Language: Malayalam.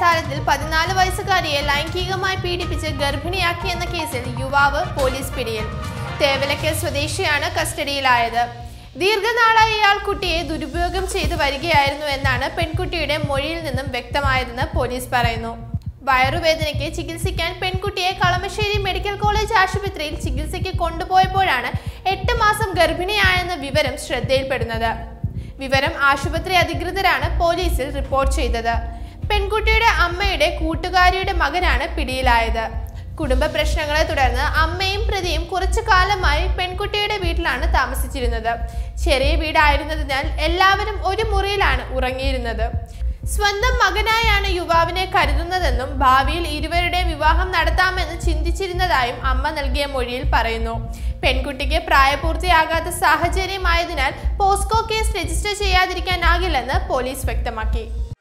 മേൽത്താരത്തിൽ പതിനാല് വയസ്സുകാരിയെ ലൈംഗികമായി പീഡിപ്പിച്ച് ഗർഭിണിയാക്കിയെന്ന കേസിൽ യുവാവ് പോലീസ് പിടിയിൽ തേവലക്കൽ സ്വദേശിയാണ് കസ്റ്റഡിയിലായത് ദീർഘനാളായി ഇയാൾ കുട്ടിയെ ദുരുപയോഗം ചെയ്തു വരികയായിരുന്നു എന്നാണ് പെൺകുട്ടിയുടെ മൊഴിയിൽ നിന്നും വ്യക്തമായതെന്ന് പോലീസ് പറയുന്നു വയറുവേദനയ്ക്ക് ചികിത്സിക്കാൻ പെൺകുട്ടിയെ കളമശ്ശേരി മെഡിക്കൽ കോളേജ് ആശുപത്രിയിൽ ചികിത്സയ്ക്ക് കൊണ്ടുപോയപ്പോഴാണ് എട്ട് മാസം ഗർഭിണിയായെന്ന വിവരം ശ്രദ്ധയിൽപ്പെടുന്നത് വിവരം ആശുപത്രി അധികൃതരാണ് പോലീസിൽ റിപ്പോർട്ട് ചെയ്തത് പെൺകുട്ടിയുടെ അമ്മയുടെ കൂട്ടുകാരിയുടെ മകനാണ് പിടിയിലായത് കുടുംബ പ്രശ്നങ്ങളെ തുടർന്ന് അമ്മയും പ്രതിയും കുറച്ചു കാലമായി പെൺകുട്ടിയുടെ വീട്ടിലാണ് താമസിച്ചിരുന്നത് ചെറിയ വീടായിരുന്നതിനാൽ എല്ലാവരും ഒരു മുറിയിലാണ് ഉറങ്ങിയിരുന്നത് സ്വന്തം മകനായാണ് യുവാവിനെ കരുതുന്നതെന്നും ഭാവിയിൽ ഇരുവരുടെ വിവാഹം നടത്താമെന്ന് ചിന്തിച്ചിരുന്നതായും അമ്മ നൽകിയ മൊഴിയിൽ പറയുന്നു പെൺകുട്ടിക്ക് പ്രായപൂർത്തിയാകാത്ത സാഹചര്യമായതിനാൽ പോസ്കോ കേസ് രജിസ്റ്റർ ചെയ്യാതിരിക്കാനാകില്ലെന്ന് പോലീസ് വ്യക്തമാക്കി